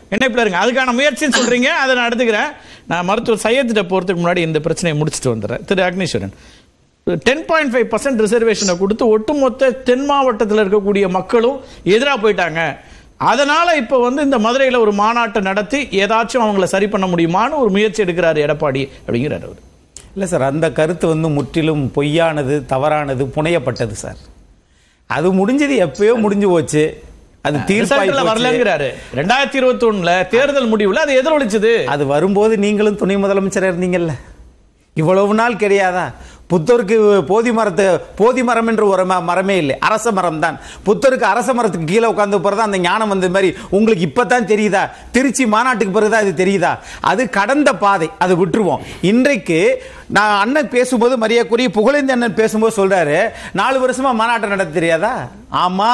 இணைப்புல இருங்க அதுக்கான முயற்சின்னு சொல்றீங்க அதை நான் எடுத்துக்கிறேன் நான் மருத்துவர் சையத்திட்ட போறதுக்கு முன்னாடி இந்த பிரச்சனையை முடிச்சுட்டு வந்துடுறேன் திரு Agneeswaran ten point five percent ரிசர்வேஷனை கொடுத்து ஒட்டுமொத்த தென் மாவட்டத்தில் இருக்கக்கூடிய மக்களும் எதிராக போயிட்டாங்க அதனால இப்போ வந்து இந்த மதுரையில் ஒரு மாநாட்டை நடத்தி ஏதாச்சும் அவங்கள சரி பண்ண முடியுமான்னு ஒரு முயற்சி எடுக்கிறாரு எடப்பாடி அப்படிங்கிறார் அவர் இல்லை சார் அந்த கருத்து வந்து முற்றிலும் பொய்யானது தவறானது புனையப்பட்டது சார் அது முடிஞ்சது எப்பயோ முடிஞ்சு போச்சு அது தீர்ப்பாய் ரிசல்ட்ல போச்சு. வரலங்கிறாரு ரெண்டாயிரத்தி இருபத்தி ஒண்ணுல தேர்தல் முடிவுல அது எதிரொலிச்சது அது வரும்போது நீங்களும் துணை முதலமைச்சராக இருந்தீங்கல்ல இவ்வளவு நாள் கிடையாதா புத்தருக்கு போதி மரத்து போதி மரம் என்று ஒரு ம- மரமே இல்லை அரச மரம் தான் புத்தருக்கு அரச மரத்துக்கு கீழே உட்கார்ந்து பிறகு அந்த ஞானம் வந்த மாதிரி உங்களுக்கு இப்பதான் தெரியுதா திருச்சி மாநாட்டுக்கு பிறகுதான் இது தெரியுதா அது கடந்த பாதை அது விட்டுருவோம் இன்றைக்கு நான் அண்ணன் பேசும்போது மரியாதைக்குரிய புகழேந்தி அண்ணன் பேசும்போது சொல்றாரு நாலு வருஷமா மாநாட்டம் நடத்த தெரியாதா ஆமா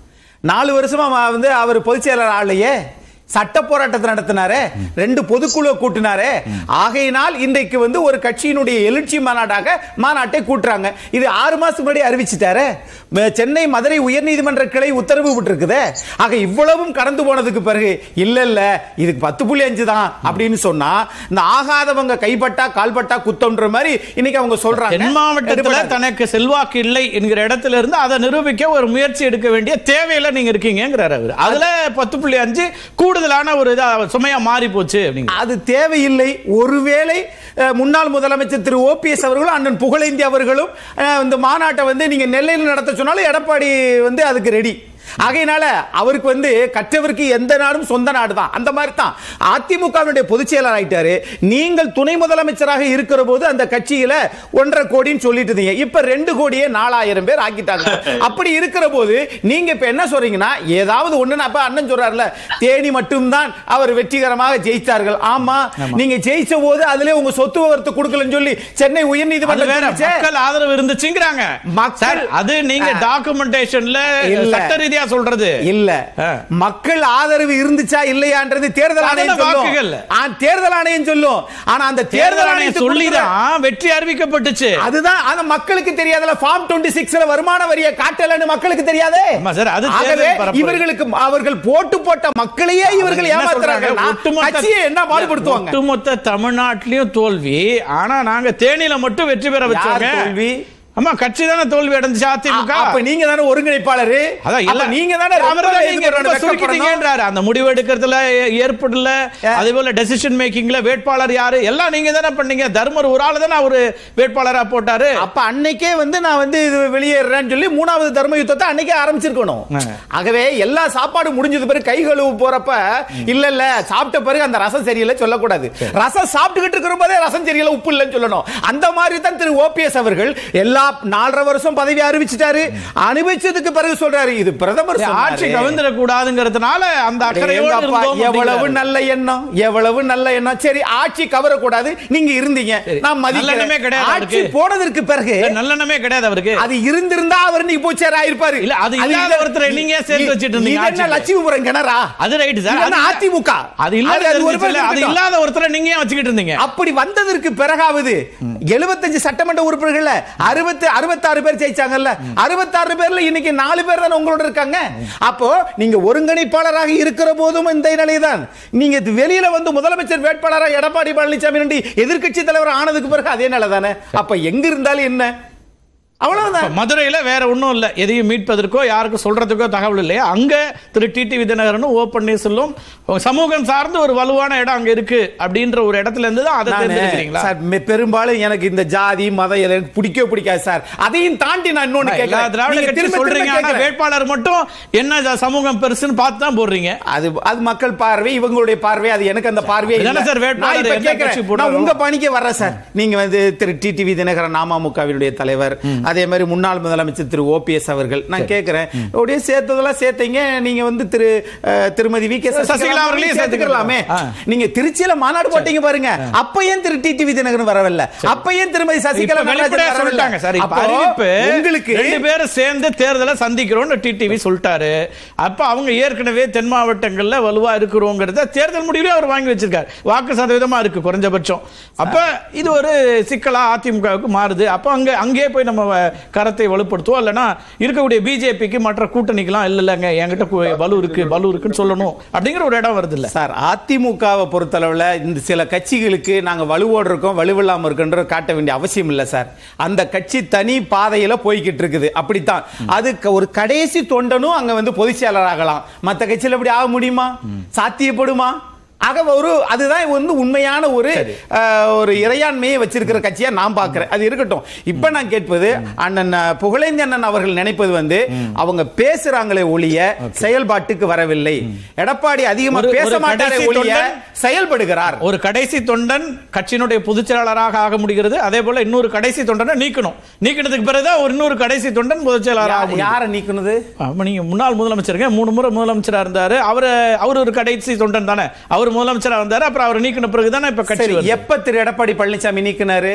நாலு வருஷமா ம- வந்து அவர் பொதுச் செயலாளர் ஆகலையே சட்ட போராட்டத்தை நடத்தினாரே ரெண்டு பொதுக்குழு கூட்டினாரே ஆகையினால் இன்றைக்கு வந்து ஒரு கட்சியினுடைய எழுச்சி மாநாடாக மாநாட்டை கூட்டுறாங்க இது ஆறு மாசம் முன்னாடி அறிவிச்சிட்டாரு ம- சென்னை மதுரை உயர்நீதிமன்ற கிளை உத்தரவு விட்டுருக்குதே ஆக இவ்வளவும் கடந்து போனதுக்கு பிறகு இல்ல இல்ல இதுக்கு பத்து புள்ளி அஞ்சு தான் அப்படின்னு சொன்னா இந்த ஆகாதவங்க கைப்பட்டா கால்பட்டா குத்தம்ன்ற மாதிரி இன்னைக்கு அவங்க சொல்றாங்க தென் மாவட்டத்துல எடுபடாது. தனக்கு செல்வாக்கு இல்லை என்கிற இடத்துல இருந்து அதை நிரூபிக்க ஒரு முயற்சி எடுக்க வேண்டிய தேவையில நீங்க இருக்கீங்கிறாரு அவர் அதுல பத்து புள்ளி அஞ்சு கூடுதலான ஒரு இதா சுமையா மாறி போச்சு அப்படிங்க அது தேவையில்லை ஒருவேளை அஹ், முன்னாள் முதலமைச்சர் திரு ஓபிஎஸ் அவர்களும் அண்ணன் புகழேந்தி அவர்களும் அஹ், இந்த மாநாட்டை வந்து நீங்க நெல்லையில் நடத்த சொன்னாலும் எடப்பாடி வந்து அதுக்கு ரெடி ஆகையினால அவருக்கு வந்து கற்றவருக்கு எந்த நாடும் சொந்த நாடு தான் அந்த மாதிரி தான் அதிமுகவினுடைய பொதுச் செயலர் ஆயிட்டாரு நீங்கள் துணை முதலமைச்சராக இருக்கிற போது அந்த கட்சியில ஒன்றரை கோடின்னு சொல்லிட்டு இருந்தீங்க இப்ப ரெண்டு கோடியே நாலாயிரம் பேர் ஆக்கிட்டாங்க அப்படி இருக்கிற போது நீங்க இப்ப என்ன சொல்றீங்கன்னா ஏதாவது ஒண்ணு அப்ப அண்ணன் சொல்றாருல தேனி மட்டும்தான் அவர் வெற்றிகரமாக ஜெயித்தார்கள் ஆமா நீங்க ஜெயிச்ச போது அதுல உங்க சொத்து விவரத்தை கொடுக்கலன்னு சொல்லி சென்னை அது உயர்நீதிமன்றம் வேற சொல்லிச்சே. மக்கள் ஆதரவு இருந்துச்சுங்கிறாங்க மக்கள்- சார், அது நீங்க ஆ. டாக்குமெண்டேஷன்ல இல்ல. சட்ட ரீதியா சொல்றது இல்ல ஆ. மக்கள் ஆதரவு இருந்துச்சா இல்லையான்றது தேர்தல் ஆணையம் அதெல்லாம் சொல்லும் வாக்குகள். ஆ, தேர்தல் ஆணையம் சொல்லும் ஆனா அந்த தேர்தல் தேர்தல் ஆணையம் ஆணையம் சொல்லிதான் வெற்றி அறிவிக்கப்பட்டுச்சு அதுதான் அந்த மக்களுக்கு தெரியாதுல ஃபார்ம் 26ல வருமான வரியை காட்டலன்னு மக்களுக்கு தெரியாதே ஆமா சார், அது ஆகவே தேர்தல் பரப்புரை. இவர்களுக்கு அவர்கள் போட்டு போட்ட மக்களையே இவர்கள் என்ன சொல்றாங்க? ஏமாத்துறாங்க ஒட்டுமொத்த- கட்சியை என்ன பாடுபடுத்துவாங்க ஒட்டுமொத்த தமிழ்நாட்டிலயும் தோல்வி ஆனா நாங்க தேனியில மட்டும் வெற்றி பெற யார் வச்சோங்க தோல்வி ஆமா கட்சி தானே தோல்வி அடைஞ்சுச்சு அதிமுக அப்ப நீங்க தானே ஒருங்கிணைப்பாளரு அதான் இல்ல அப்ப நீங்க தானே அவரை தான் நீங்க ரொம்ப சுருக்கிட்டீங்கன்றாரு. அந்த முடிவு எடுக்கிறதுல ஏற்படல ஏ. அதே போல டெசிஷன் மேக்கிங்ல வேட்பாளர் யாரு எல்லாம் நீங்க தானே பண்ணீங்க தர்மர் ஒரு ஆளு தானே அவரு வேட்பாளரா போட்டாரு அப்ப அன்னைக்கே வந்து நான் வந்து இது வெளியேறேன்னு சொல்லி மூணாவது தர்ம யுத்தத்தை அன்னைக்கே ஆரம்பிச்சிருக்கணும் ஆ. ஆகவே எல்லா சாப்பாடு முடிஞ்சது பிறகு கை கழுவு போறப்ப இல்ல இல்ல சாப்பிட்ட பிறகு அந்த ரசம் சரியில்லை சொல்லக்கூடாது ரசம் சாப்பிட்டுக்கிட்டு இருக்கிற போதே ரசம் சரியில்லை உப்பு இல்லைன்னு சொல்லணும் அந்த மாதிரி தான் திரு ஓபிஎஸ் அவர்கள் எல்லா நாலரை வருஷம் பதவி அறிவிச்சிட்டாரு அனுபவிச்சதுக்கு பிறகு சொல்றாரு இது பிரதமர் ஆட்சி சொன்னாரு. கவிழ்ந்துட கூடாதுங்கிறதுனால அந்த அக்கறையோடு அடேங்கப்பா, இருந்தோம் எவ்வளவு அப்படிங்கிறாரு. நல்ல எண்ணம் எவ்வளவு நல்ல எண்ணம் சரி ஆட்சி கவரக்கூடாது நீங்க இருந்தீங்க நான் நல்லெண்ணமே மதிக்கிறேன் கிடையாது ஆட்சி அவருக்கு. போனதற்கு பிறகு இல்ல, நல்லெண்ணமே கிடையாது அவருக்கு அது இருந்திருந்தா அவர் நீ போச்சேர் ஆயிருப்பாரு இல்ல, அது இல்லாத இல்ல- ஒருத்தரை நீங்க ஏன் சேர்த்து இ- வச்சிட்டு இருந்தீங்க இது என்ன ஆட்சிக்கு? லட்சுமிபுரம் கிணறா அது ரைட் சார் இது என்ன அது- அதிமுக அது இல்லாத அது ஒரு தெரிஞ்சுச்சுல்ல, அது இருக்கட்டும். இல்லாத ஒருத்தரை நீங்க ஏன் வச்சுக்கிட்டு இருந்தீங்க அப்படி வந்ததற்கு பிறகாவது 75 சட்டமன்ற உறுப்பினர்கள்ல அறுபத்தி அறுபத்தாறு பேர் ஜெயிச்சாங்கல்ல அறுபத்தாறு பேர்ல இன்னைக்கு நாலு பேர் தானே உங்களோட இருக்காங்க அப்போ நீங்க ஒருங்கிணைப்பாளராக இருக்கிற போதும் இந்த நிலைதான் நீங்க இது வெளியில வந்து முதலமைச்சர் வேட்பாளராக எடப்பாடி பழனிசாமி நன்றி எதிர்க்கட்சி தலைவர் ஆனதுக்கு பிறகு அதே நிலை தானே அப்ப எங்க இருந்தாலும் என்ன அவ்வளவுதான் இப்ப மதுரையில வேற ஒண்ணும் இல்ல எதையும் மீட்பதற்கோ யாருக்கும் சொல்றதுக்கோ தகவல் இல்லையா அங்க திரு டிடி விதிநகரனும் ஓ பன்னீர்செல்வம் அவங்க சமூகம் சார்ந்து ஒரு வலுவான இடம் அங்க இருக்கு அப்படின்ற ஒரு இடத்துல இருந்து தான் அதை நானு, தேர்ந்தெடுக்கிறீங்களா சார் மெ- பெரும்பாலும் எனக்கு இந்த ஜாதி மதம் எல்லாம் எனக்கு பிடிக்கவே பிடிக்காது சார் அதையும் தாண்டி நான் இன்னொன்னு எல்லா கேட்கிறேன். திராவிட நீங்க கட்சி திரும்ப திரும்ப சொல்றீங்க ஆனா கேட்கிறேன். வேட்பாளர் மட்டும் என்ன ஜா- சமூகம் பெருசுன்னு பார்த்து தான் போடுறீங்க அது அது மக்கள் பார்வை இவங்களுடைய பார்வை அது எனக்கு அந்த பார்வையே இதுதானே இல்ல. சார் வேட்பாளர் நான் இப்ப எந்த கேட்கிறேன். கட்சி போடுறாரோ? நான் உங்க பணிக்கு வர்றேன் சார் நீங்க வந்து திரு டிடிவி தினகரன் அமமுகவினுடைய தலைவர் அதே மாதிரி முன்னாள் முதலமைச்சர் திரு ஓபிஎஸ் அவர்கள் நான் கேட்கிறேன் அப்படியே சேர்த்ததெல்லாம் சேர்த்தீங்க நீங்க வந்து திரு அஹ், திருமதி வி கே சசிகலா அவர்களையும் சேர்த்துக்கலாமே ஆ. நீங்க திருச்சியில மாநாடு போட்டீங்க பாருங்க அப்ப ஏன் திரு டிடிவி தினகரன் வரவில்லை அப்ப ஏன் திருமதி சசிகலா இப்ப நடராஜன் வெளிப்படையா வரவில்லை? சொல்லிட்டாங்க சார் இப்ப அப்போ அறிவிப்பு உங்களுக்கு ரெண்டு பேரும் சேர்ந்து தேர்தலை சந்திக்கிறோம்னு டிடிவி சொல்லிட்டாரு அப்ப அவங்க ஏற்கனவே தென் மாவட்டங்கள்ல வலுவா இருக்கிறோங்கிறத தேர்தல் முடிவுலயே அவர் வாங்கி வச்சிருக்காரு வாக்கு சதவீதமா இருக்கு குறைஞ்சபட்சம் அப்ப இது ஒரு சிக்கலா அதிமுகவுக்கு மாறுது அப்ப அங்க அங்கேயே போய் நம்ம கரத்தை வலுப்படுத்துவோம் இல்லைன்னா இருக்கக்கூடிய பிஜேபிக்கு மற்ற கூட்டணிக்கெல்லாம் இல்ல இல்லைங்க என்கிட்ட கு- பலு இருக்கு பலு இருக்குன்னு சொல்லணும் அப்படிங்கிற ஒரு இடம் வருது இல்ல சார் அதிமுகவை பொறுத்தளவுல இந்த சில கட்சிகளுக்கு நாங்க வலுவோடு இருக்கோம் வலுவில்லாம இருக்குன்ற காட்ட வேண்டிய அவசியம் இல்ல சார் அந்த கட்சி தனி பாதையில போய்கிட்டு இருக்குது அப்படித்தான் அதுக்கு ஒரு கடைசி தொண்டனும் அங்க வந்து பொதுச் செயலர் ஆகலாம் மத்த கட்சியில இப்படி ஆக முடியுமா சாத்தியப்படுமா ஆக ஒரு அதுதான் வந்து உண்மையான ஒரு அஹ், ஒரு இறையாண்மையை வச்சிருக்கிற கட்சியா நான் பார்க்கிறேன் அது இருக்கட்டும் இப்ப நான் கேட்பது அண்ணன் அஹ், புகழேந்தி அவர்கள் நினைப்பது வந்து அவங்க பேசுறாங்களே ஒழிய செயல்பாட்டுக்கு வரவில்லை எடப்பாடி அதிகமா ஒரு- பேச ஒரு மாட்டாரே கடைசி ஒழிய தொண்டன் செயல்படுகிறார் ஒரு கடைசி தொண்டன் கட்சியினுடைய பொதுச் செயலாளராக ஆக முடிகிறது அதே போல இன்னொரு கடைசி தொண்டனை நீக்கணும் நீக்கினதுக்கு பிறகுதான் ஒரு இன்னொரு கடைசி தொண்டன் பொதுச் செயலாளராக ஆக யா- முடியும். யாரை நீக்குனது ஆமா, நீங்க முன்னாள் முதலமைச்சருங்க மூணு முறை முதலமைச்சரா இருந்தாரு அவரு அவர் ஒரு கடைசி தொண்டன் தானே அவர் முதலமைச்சரா வந்தாரு அப்புறம் அவர் நீக்கின பிறகு தானே இப்ப கட்சி சரி வருது. எப்ப திரு எடப்பாடி பழனிசாமி நீக்கினாரு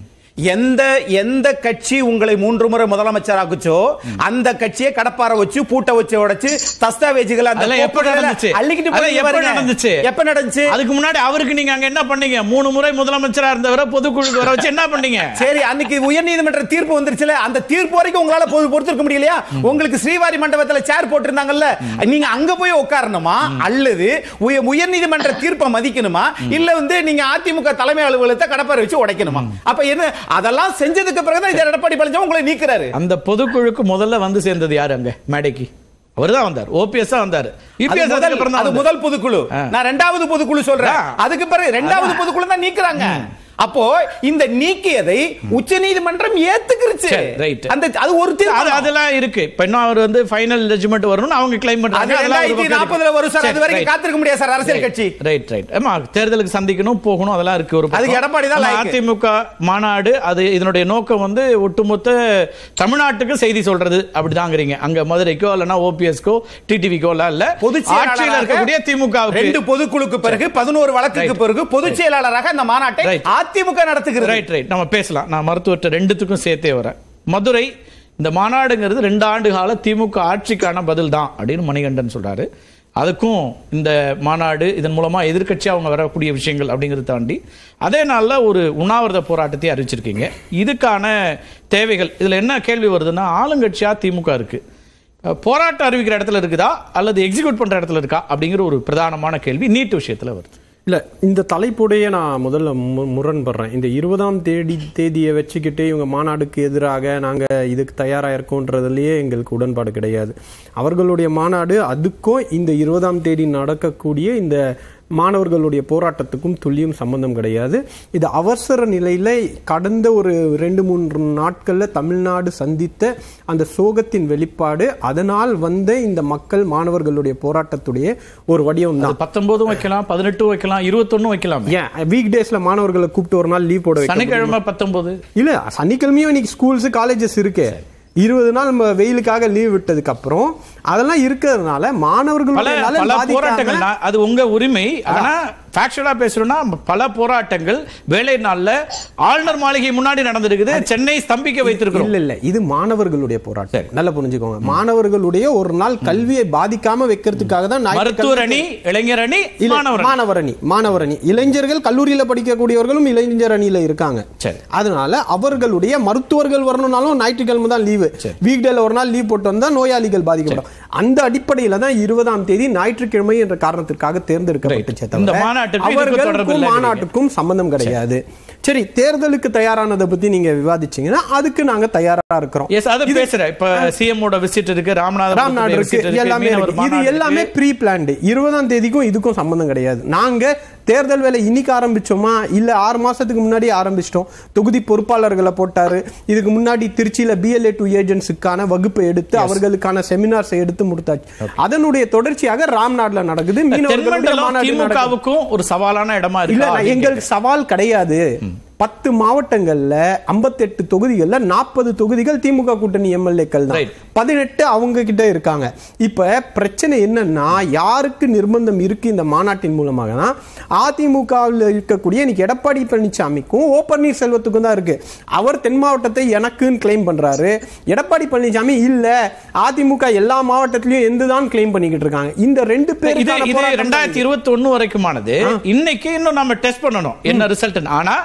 எந்த எந்த கட்சி உங்களை மூன்று முறை முதலமைச்சராக்குச்சோ அந்த கட்சியை கடப்பார வச்சு பூட்ட வச்சு உடைச்சு தஸ்தாவேஜுகளை அந்த அதெல்லாம் எப்ப கோப்புகளை நடந்துச்சு அள்ளிக்கிட்டு அதெல்லாம் போய் எப்ப பாருங்க. நடந்துச்சு எப்ப நடந்துச்சு அதுக்கு முன்னாடி அவருக்கு நீங்க அங்க என்ன பண்ணீங்க மூணு முறை முதலமைச்சரா இருந்தவரை பொதுக்குழுக்கு வர வச்சு என்ன பண்ணீங்க சரி அன்னைக்கு உயர்நீதிமன்ற தீர்ப்பு வந்துருச்சுல அந்த தீர்ப்பு வரைக்கும் உங்களால பொது பொறுத்திருக்க முடியலையா உங்களுக்கு ஸ்ரீவாரி மண்டபத்துல சேர் போட்டிருந்தாங்கல்ல நீங்க அங்க போய் உட்காரணுமா அல்லது உய- உயர்நீதிமன்ற தீர்ப்பை மதிக்கணுமா இல்ல வந்து நீங்க அதிமுக தலைமை அலுவலகத்தை கடப்பாரை வச்சு உடைக்கணுமா அப்ப என்ன அதெல்லாம் செஞ்சதுக்கு பிறகுதான் இந்த எடப்பாடி பழனிசாமி உங்களை நீக்குறாரு அந்த பொதுக்குழுக்கு முதல்ல வந்து சேர்ந்தது யாரு அங்க மேடைக்கு அவர்தான் வந்தார் ஓபிஎஸ் தான் வந்தாரு அது இபிஎஸ் முதல் அதுக்கு அப்புறம் தான் அது வந்தாரு. முதல் பொதுக்குழு ஆ. நான் ரெண்டாவது பொதுக்குழு சொல்றேன் ஆ. அதுக்கு பிறகு ரெண்டாவது அதான். பொதுக்குழு தான் நீக்குறாங்க அப்போ இந்த நீக்கியதை உச்சநீதிமன்றம் ஏத்துக்கிருச்சு சரி, right. அந்த அது ஒரு அது தீர்ப்பு அதெல்லாம் இருக்கு இப்ப இன்னும் அவர் வந்து ஃபைனல் ஜட்ஜ்மெண்ட் வரணும்னு அவங்க கிளைம் அது பண்றாங்க அதெல்லாம் ஒரு ரெண்டாயிரத்தி பக்கம் நாற்பதுல இருக்கு. வரும் சார் அது சரி, வரைக்கும் right. காத்திருக்க முடியாது சார் அரசியல் கட்சி ரைட் ரைட் ஆமா தேர்தலுக்கு சந்திக்கணும் போகணும் அதெல்லாம் இருக்கு ஒரு பக்கம். அதுக்கு எடப்பாடி தான் ஆனா லாயக்கு. அதிமுக மாநாடு அது இதனுடைய நோக்கம் வந்து ஒட்டுமொத்த தமிழ்நாட்டுக்கு செய்தி சொல்றது அப்படிதாங்கிறீங்க அங்க மதுரைக்கோ இல்லனா ஓபிஎஸ்க்கோ டிடிவிக்கோ எல்லாம் இல்ல பொதுச் ஆட்சியில் செயலாளராக இருக்கக்கூடிய திமுக ரெண்டு பொதுக்குழுக்கு பிறகு பதினோரு வழக்குக்கு Right. பிறகு பொதுச் செயலாளராக இந்த மாநாட்டை Right. அதிமுக நடத்துகிறது ரைட் ரைட் நம்ம பேசலாம் நான் மருத்துவர்கிட்ட ரெண்டுத்துக்கும் சேர்த்தே வரேன் மதுரை இந்த மாநாடுங்கிறது ரெண்டு ஆண்டு கால திமுக ஆட்சிக்கான பதில் தான் அப்படின்னு மணிகண்டன் சொல்றாரு அதுக்கும் இந்த மாநாடு இதன் மூலமா எதிர்க்கட்சி அவங்க வரக்கூடிய விஷயங்கள் அப்படிங்கறத தாண்டி அதே நாள்ல ஒரு உண்ணாவிரத போராட்டத்தை அறிவிச்சிருக்கீங்க இதுக்கான தேவைகள் இதுல என்ன கேள்வி வருதுன்னா ஆளுங்கட்சியா திமுக இருக்கு அஹ், போராட்டம் அறிவிக்கிற இடத்துல இருக்குதா அல்லது எக்ஸிக்யூட் பண்ற இடத்துல இருக்கா அப்படிங்கிற ஒரு பிரதானமான கேள்வி நீட் விஷயத்துல வருது இல்ல இந்த தலைப்புடைய நான் முதல்ல மு- முரண்படுறேன் இந்த இருபதாம் தேதி தேதியை வச்சுக்கிட்டு இவங்க மாநாடுக்கு எதிராக நாங்க இதுக்கு தயாரா இருக்கோன்றதுலயே எங்களுக்கு உடன்பாடு கிடையாது அவர்களுடைய மாநாடு அதுக்கும் இந்த இருபதாம் தேதி நடக்கக்கூடிய இந்த மாணவர்களுடைய போராட்டத்துக்கும் துல்லியம் சம்பந்தம் கிடையாது இது அவசர நிலையில கடந்த ஒரு ரெண்டு மூன்று நாட்கள்ல தமிழ்நாடு சந்தித்த அந்த சோகத்தின் வெளிப்பாடு அதனால் வந்த இந்த மக்கள் மாணவர்களுடைய போராட்டத்துடைய ஒரு வடிவம் தான் அது பத்தொன்பதும் வைக்கலாம் பதினெட்டும் வைக்கலாம் இருபத்தொன்னும் வைக்கலாம் ஏன் வீக் டேஸ்ல மாணவர்களை கூப்பிட்டு ஒரு நாள் லீவ் போட வைக்க சனிக்கிழமை பத்தொன்பது இல்ல சனிக்கிழமையும் இன்னைக்கு ஸ்கூல்ஸ் காலேஜஸ் இருக்கு இருபது நாள் நம்ம வெயிலுக்காக லீவ் விட்டதுக்கு அப்புறம் அதெல்லாம் இருக்கிறதுனால பல மாணவர்களுடைய நலன் பல பாதிக்காம- போராட்டங்கள் நான்- அது உங்க உரிமை ஆனா ஃபேக்சுவலா பேசணும்னா பல போராட்டங்கள் வேலை நாள்ல ஆளுநர் மாளிகை முன்னாடி நடந்திருக்குது சென்னை ஸ்தம்பிக்க வைத்திருக்கிறோம் இல்ல இல்ல இது மாணவர்களுடைய போராட்டம் நல்லா புரிஞ்சுக்கோங்க மாணவர்களுடைய ஒரு நாள் கல்வியை பாதிக்காம வைக்கிறதுக்காக தான் மருத்துவர் அணி இளைஞர் அணி இல்ல, மாணவர் அணி. மாணவர் அணி மாணவர் அணி இளைஞர்கள் கல்லூரியில படிக்கக்கூடியவர்களும் இளைஞர் அணியில இருக்காங்க சரி. அதனால அவர்களுடைய மருத்துவர்கள் வரணும்னாலும் ஞாயிற்றுக்கிழமை தான் லீவு வீக் டேல ஒரு நாள் லீவ் போட்டு வந்தா நோயாளிகள் பாதிக்கப்படும் அந்த அடிப்படையில தான் இருபதாம் தேதி ஞாயிற்றுக்கிழமை என்ற காரணத்திற்காக தேர்ந்தெடுக்கப்பட்டுச்சே Right. இந்த தவிர மாநாட்டுக்கும் இதுக்கும் தொடர்பு அவர்களுக்கும் இல்லைங்கிறீங்க. மாநாட்டுக்கும் சம்பந்தம் கிடையாது சரி தேர்தலுக்கு தயாரானதை பத்தி நீங்க விவாதிச்சீங்கன்னா அதுக்கு நாங்க தயாரா இருக்கிறோம் எஸ் அது பேசுறேன் இப்ப சிஎம் ஓட விசிட் இருக்கு ராமநாதபுரத்துடைய ராம்நாடு visit இருக்கு எல்லாமே மீனவர் இருக்கு. இது மாநாடு எல்லாமே இருக்கு. ப்ரீ பிளான்டு இருபதாம் தேதிக்கும் இதுக்கும் சம்பந்தம் கிடையாது நாங்க தேர்தல் வேலை இன்னைக்கு ஆரம்பிச்சோமா இல்ல ஆறு மாசத்துக்கு முன்னாடி ஆரம்பிச்சிட்டோம் தொகுதி பொறுப்பாளர்களை போட்டாரு இதுக்கு முன்னாடி திருச்சியில பிஎல்ஏ டூ ஏஜென்ட்ஸுக்கான வகுப்பை எடுத்து அவர்களுக்கான செமினார்ஸ் எடுத்து முடித்தாச்சு அதனுடைய தொடர்ச்சியாக ராம்நாடுல நடக்குது மீனவர்களுடைய தென்மண்டலம் மாநாடு நடக்குது. திமுகவுக்கும் ஒரு சவாலான இடமா இல்ல இருக்கு நான் எங்களுக்கு சவால் கிடையாது பத்து மாவட்டங்கள்ல 58 தொகுதிகள்ல நாற்பது தொகுதிகள் திமுக கூட்டணி எம்எல்ஏக்கள் தான் Right. பதினெட்டு அவங்க கிட்ட இருக்காங்க இப்ப பிரச்சனை என்னன்னா யாருக்கு நிர்பந்தம் இருக்கு இந்த மாநாட்டின் மூலமாக அதிமுகவில் இருக்கக்கூடிய இன்னைக்கு எடப்பாடி பழனிசாமிக்கும் ஓ பன்னீர்செல்வத்துக்கும் தான் இருக்கு அவர் தென் மாவட்டத்தை எனக்குன்னு கிளைம் பண்றாரு எடப்பாடி பழனிசாமி இல்ல அதிமுக எல்லா மாவட்டத்திலயும் எந்துதான் கிளைம் பண்ணிக்கிட்டு இருக்காங்க இந்த ரெண்டு பேர் இது இது ரெண்டாயிரத்தி இருபத்தி ஒண்ணு வரைக்குமானது இன்னைக்கு இன்னும் நம்ம டெஸ்ட் பண்ணணும் என்ன ரிசல்ட் ஆனா இன்னைக்கு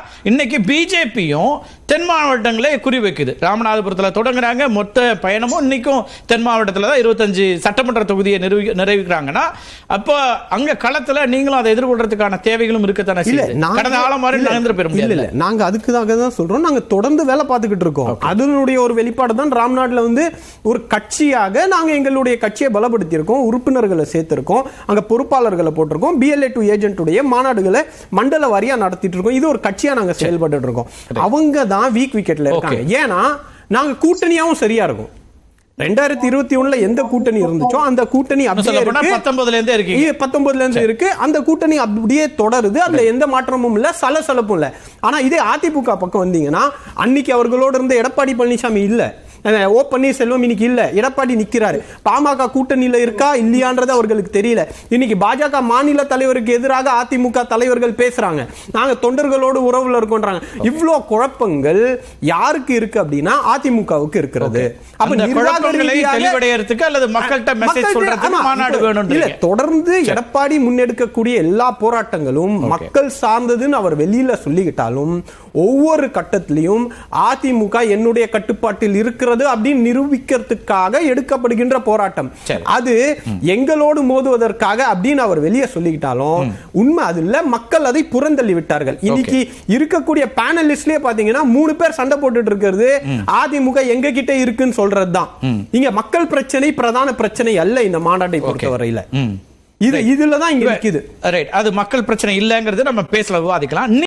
இன்னைக்கு பிஜேபியும் தென் மாவட்டங்களை குறிவைக்குது ராமநாதபுரத்துல தொடங்குறாங்க மொத்த பயணமும் இன்னைக்கும் தென் மாவட்டத்துல தான் இருபத்தஞ்சு சட்டமன்ற தொகுதியை நிறுவி நிறைவேற்றாங்கன்னா அப்போ அங்க களத்துல நீங்களும் அதை எதிர்கொள்றதுக்கான தேவைகளும் இருக்கத்தானே இல்ல செய்யுது நாங்க- கடந்த காலம் மாதிரி இல்ல, நகர்ந்து பெற இல்ல முடியல இல்ல நாங்க அதுக்குதாக தான் சொல்றோம் நாங்க தொடர்ந்து வேலை பார்த்துக்கிட்டு இருக்கோம் அதனுடைய ஒரு வெளிப்பாடு தான் ராம்நாட்ல வந்து ஒரு கட்சியாக நாங்க எங்களுடைய கட்சியை பலப்படுத்தி இருக்கோம் உறுப்பினர்களை சேர்த்திருக்கோம் அங்க பொறுப்பாளர்களை போட்டிருக்கோம் பிஎல்ஏ டு ஏஜென்ட்டுடைய மாநாடுகளை மண்டல வாரியா நடத்திட்டு இருக்கோம் இது ஒரு கட்சியா நாங்க செயல்பட்டு இருக்கோம் அவங்க தான் வீக் விக்கெட்ல இருக்காங்க ஏன்னா நாங்க கூட்டணியாவும் சரியா இருக்கும் ரெண்டாயிரத்தி இருபத்தி ஒண்ணுல எந்த கூட்டணி இருந்துச்சோ அந்த கூட்டணி அப்படியே சொல்ல போனா இருக்கு. பத்தொன்பதுல இருந்தே இருக்கீங்க இது 19 இருந்து இருக்கு அந்த கூட்டணி அப்படியே தொடருது அதுல எந்த மாற்றமும் இல்ல சலசலப்பும் இல்ல ஆனா இதே அதிமுக பக்கம் வந்தீங்கன்னா அன்னைக்கு அவர்களோட இருந்த எடப்பாடி பழனிசாமி இல்ல அஹ் ஓ பன்னீர்செல்வம் இன்னைக்கு இல்ல எடப்பாடி நிக்கிறாரு பாமக கூட்டணியில இருக்கா இல்லையான்றது அவர்களுக்கு தெரியல இன்னைக்கு பாஜக மாநில தலைவருக்கு எதிராக அதிமுக தலைவர்கள் பேசுறாங்க நாங்க தொண்டர்களோடு உறவுல இருக்கோன்றாங்க இவ்ளோ குழப்பங்கள் யாருக்கு இருக்கு அப்படின்னா அதிமுகவுக்கு இருக்கிறது அப்ப அந்த நிர்வாக குழப்பங்களை ரீதியாக- தெளிவடையறதுக்கு அல்லது மக்கள்கிட்ட மெசேஜ் மக்கள்கிட்ட- சொல்றதுக்கு ஆமா, மாநாடு இப்ப- வேணும் இல்ல தொடர்ந்து எடப்பாடி முன்னெடுக்கக்கூடிய எல்லா போராட்டங்களும் மக்கள் சார்ந்ததுன்னு அவர் வெளியில சொல்லிக்கிட்டாலும் ஒவ்வொரு கட்டத்திலையும் அதிமுக என்னுடைய கட்டுப்பாட்டில் இருக்கிறது அப்படின்னு நிரூபிக்கிறதுக்காக எடுக்கப்படுகின்ற போராட்டம் சரி. அது எங்களோடு மோதுவதற்காக அப்படின்னு அவர் வெளியே சொல்லிக்கிட்டாலும் உண்மை அது இல்ல மக்கள் அதை புறந்தள்ளி விட்டார்கள் இன்னைக்கு இருக்கக்கூடிய பேனலிஸ்ட்லயே பாத்தீங்கன்னா மூணு பேர் சண்டை போட்டுட்டு இருக்கிறது அதிமுக எங்க கிட்ட இருக்குன்னு சொல்றதுதான் இங்க மக்கள் பிரச்சனை பிரதான பிரச்சனை அல்ல இந்த மாநாட்டை பொறுத்தவரையில ம். இது இதுலதான் இங்க நிக்குது ரைட் அது மக்கள் பிரச்சனை இல்லைங்கிறது நம்ம பேசல விவாதிக்கலாம்